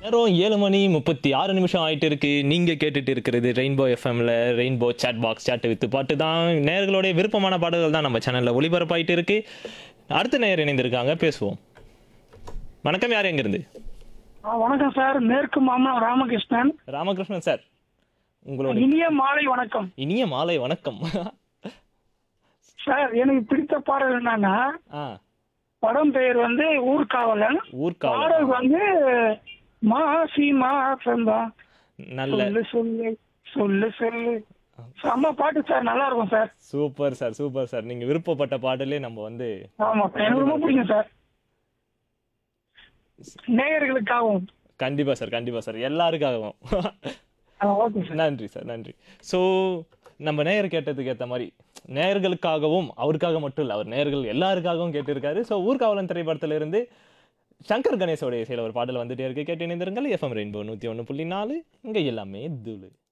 நேரம் ஏழு மணி முப்பத்தி ஆறு நிமிஷம் ஆயிட்டு இருக்கு நீங்க கேட்டுட்டு இருக்கிறது ரெயின்போ எஃப்எம்ல Rainbow chat box chat with பாட்டு தான் நேயர்களுடைய விருப்பமான பாடல்கள் தான் நம்ம சேனல்ல ஒளிபரப்பாயிட்டு இருக்கு அடுத்த நேயர் இணைந்திருக்காங்க பேசுவோம் வணக்கம் யார் எங்கிருந்து ஆ, வணக்கம் சார் மேற்கு மாமலம் ராமகிருஷ்ணன் ராமகிருஷ்ணன் சார் உங்களோட இனிய மாலை வணக்கம் இனிய மாலை வணக்கம் சார் எனக்கு பிடித்த பாடல் என்னன்னா ஆ படம் பெயர் வந்து ஊர்காவலன் ஊர்காவல் பாடல் வந்து மாசி மாசந்தா நல்ல சொல்லு சொல்லு சொல்லு சொல்லு செம்ம பாட்டு சார் நல்லா இருக்கும் sir super sir super sir நீங்க விருப்பப்பட்ட பாடலே நம்ம வந்து ஆமா எனக்கு ரொம்ப பிடிக்கும் சார் நேயர்களுக்காகவும் கண்டிப்பா சார் கண்டிப்பா சார் எல்லாருக்காகவும் ஓகே சார் நன்றி சார் நன்றி ஸோ நம்ம நேயர் கேட்டதுக்கு ஏற்ற மாதிரி நேயர்களுக்காகவும் அவருக்காக மட்டும் இல்லை அவர் நேயர்கள் எல்லாருக்காகவும் கேட்டிருக்காரு ஸோ ஊர்காவலன் திரைப்படத்துல இருந்து சங்கர் கணேசோட இசையில் ஒரு பாடல் வந்துட்டே இருக்கு கேட்டு இணைந்திருங்கள் எஃப்எம் ரெயின்போ நூற்றி ஒன்று புள்ளி நாலு இங்கே எல்லாமே தூளு